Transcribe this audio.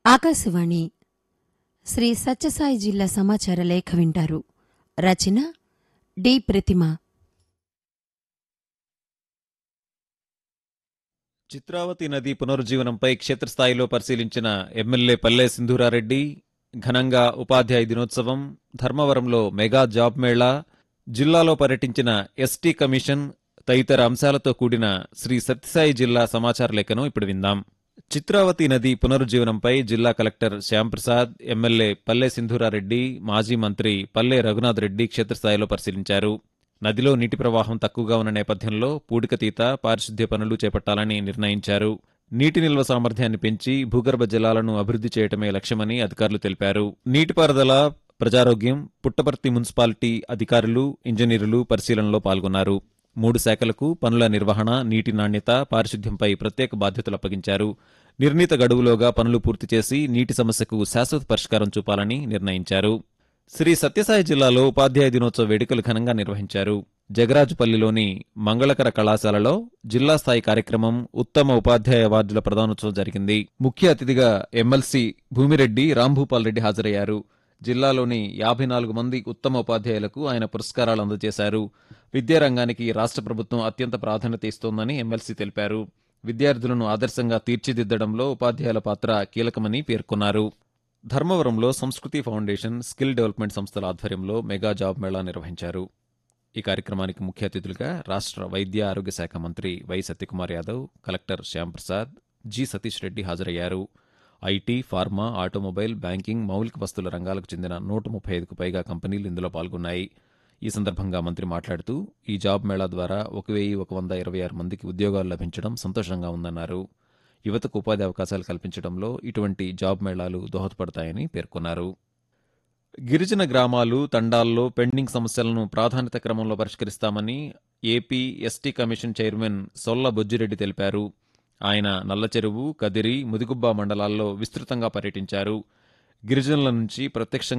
ఆకాశవాణి శ్రీ సత్యసాయి జిల్లా సమాచార లేఖ వింటారు రచన డి ప్రతిమ చిత్రావతి నది పునరుజ్జీవనంపై క్షేత్రస్థాయిలో పరిశీలించిన ఎమ్మెల్యే పల్లె సింధూరారెడ్డి ఘనంగా ఉపాధ్యాయ దినోత్సవం ధర్మవరంలో మెగా జాబ్ మేళా జిల్లాలో పర్యటించిన ఎస్టీ కమిషన్ తదితర అంశాలతో కూడిన శ్రీ సత్యసాయి జిల్లా సమాచార లేఖను ఇప్పుడు విందాం చిత్రావతి నది పునరుజ్జీవనంపై జిల్లా కలెక్టర్ శ్యాంప్రసాద్ ఎమ్మెల్యే పల్లె సింధూరారెడ్డి మాజీ మంత్రి పల్లె రఘునాథ్ రెడ్డి క్షేత్రస్థాయిలో పరిశీలించారు నదిలో నీటి ప్రవాహం తక్కువగా ఉన్న నేపథ్యంలో పూడికతీత పారిశుద్ధ్య పనులు చేపట్టాలని నిర్ణయించారు నీటి నిల్వ సామర్థ్యాన్ని పెంచి భూగర్భ జలాలను అభివృద్ధి చేయటమే లక్ష్యమని అధికారులు తెలిపారు నీటిపారుదల ప్రజారోగ్యం పుట్టపర్తి మున్సిపాలిటీ అధికారులు ఇంజనీరులు పరిశీలనలో పాల్గొన్నారు మూడు శాఖలకు పనుల నిర్వహణ నీటి నాణ్యత పారిశుద్ధ్యంపై ప్రత్యేక బాధ్యతలు అప్పగించారు నిర్ణీత గడువులోగా పనులు పూర్తి చేసి నీటి సమస్యకు శాశ్వత పరిష్కారం చూపాలని నిర్ణయించారు శ్రీ సత్యసాయి జిల్లాలో ఉపాధ్యాయ దినోత్సవ వేడుకలు ఘనంగా నిర్వహించారు జగరాజుపల్లిలోని మంగళకర కళాశాలలో జిల్లా స్థాయి కార్యక్రమం ఉత్తమ ఉపాధ్యాయ అవార్డుల ప్రదానోత్సవం జరిగింది ముఖ్య అతిథిగా ఎమ్మెల్సీ భూమిరెడ్డి రాంభూపాల్ రెడ్డి హాజరయ్యారు జిల్లాలోని యాభై నాలుగు మంది ఉత్తమ ఉపాధ్యాయులకు ఆయన పురస్కారాలు అందజేశారు విద్యారంగానికి రాష్ట్ర ప్రభుత్వం అత్యంత ప్రాధాన్యత ఇస్తోందని ఎమ్మెల్సీ తెలిపారు విద్యార్థులను ఆదర్శంగా తీర్చిదిద్దడంలో ఉపాధ్యాయుల పాత్ర కీలకమని పేర్కొన్నారు ధర్మవరంలో సంస్కృతి ఫౌండేషన్ స్కిల్ డెవలప్మెంట్ సంస్థల ఆధ్వర్యంలో మెగా జాబ్ మేళా నిర్వహించారు ఈ కార్యక్రమానికి ముఖ్య అతిథులుగా రాష్ట్ర వైద్య ఆరోగ్య శాఖ మంత్రి Y Satyakumar Yadav collector Shyamprasad G Satish Reddy హాజరయ్యారు ఐటీ ఫార్మా ఆటోమొబైల్ బ్యాంకింగ్ మౌలిక వస్తువుల రంగాలకు చెందిన నూట ముప్పై ఐదుకు పైగా కంపెనీలు ఇందులో పాల్గొన్నాయి ఈ సందర్భంగా మంత్రి మాట్లాడుతూ ఈ జాబ్ మేళా ద్వారా ఒక వెయ్యి ఒక వంద ఇరవై ఆరు మందికి ఉద్యోగాలు లభించడం సంతోషంగా ఉందన్నారు యువతకు ఉపాధి అవకాశాలు కల్పించడంలో ఇటువంటి జాబ్ మేళాలు దోహదపడతాయని పేర్కొన్నారు గిరిజన గ్రామాలు తండాల్లో పెండింగ్ సమస్యలను ప్రాధాన్యత క్రమంలో పరిష్కరిస్తామని AP ST commission chairman Solla Bojjireddy తెలిపారు ఆయన నల్లచెరువు కదిరి ముదిగుబ్బ మండలాల్లో విస్తృతంగా పర్యటించారు గిరిజనుల నుంచి ప్రత్యక్షంగా